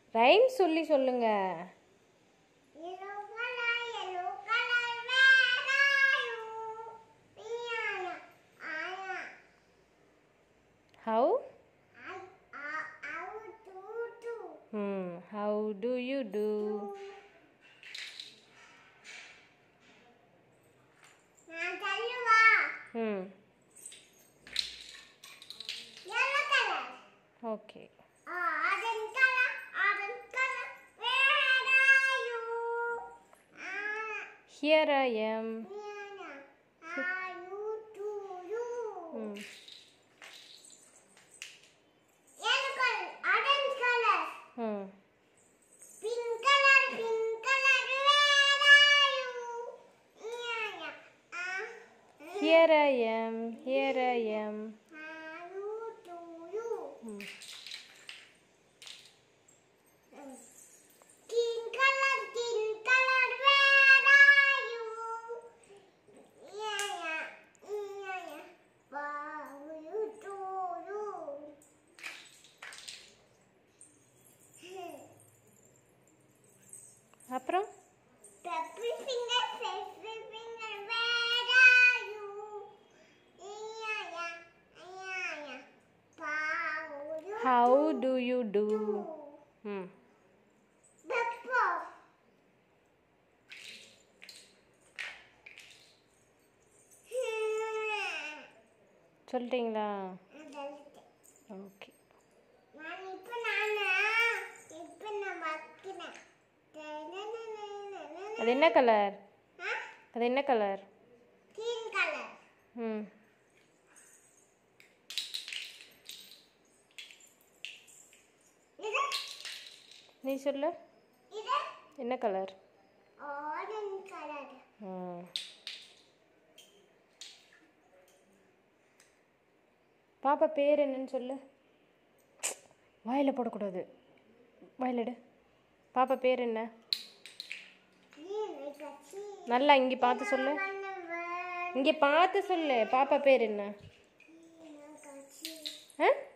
Rhyme சொல்லி சொல்லுங்க Yellow color, yellow color, where are you? Piano, Anna. How I, I, I would do, do. Hmm how do you do நான் சொல்லுவா hmm yellow color. Okay Orange color, orange color, where are you? Anna. Here I am Piano, are you do you? ம் Yellow color, orange color. ம் Pink color, pink color, where are you? Yeah, yeah. Uh, here I am here I am are you to you? ம் Green color, green color, where are you? Yeah, yeah. Yeah, yeah. Wow, you to you. அப்புறம் Pepper finger, pepper finger, where are you? Yeah, yeah, yeah, yeah. Wow, you how do you do do. Hmm Pepper. சொல்லிட்டீங்களா நான் okay இப்ப நானா இப்ப நான் வைக்கிறேன் அது என்ன கலர் ஆ அது என்ன கலர் கிரீன் கலர் ம் இது நீ சொல்லு இது என்ன கலர் ஆரஞ்சு கலர் ம் பாப்பா பேர் என்னன்னு சொல்லு வாயில் போடக்கூடாது வாயில் எடு பாப்பா பேர் என்ன கிரீன் கட்சி நல்லா இங்கே பார்த்து சொல்லு இங்கே பார்த்து சொல்லு பாப்பா பேர் என்ன கட்சி ஆ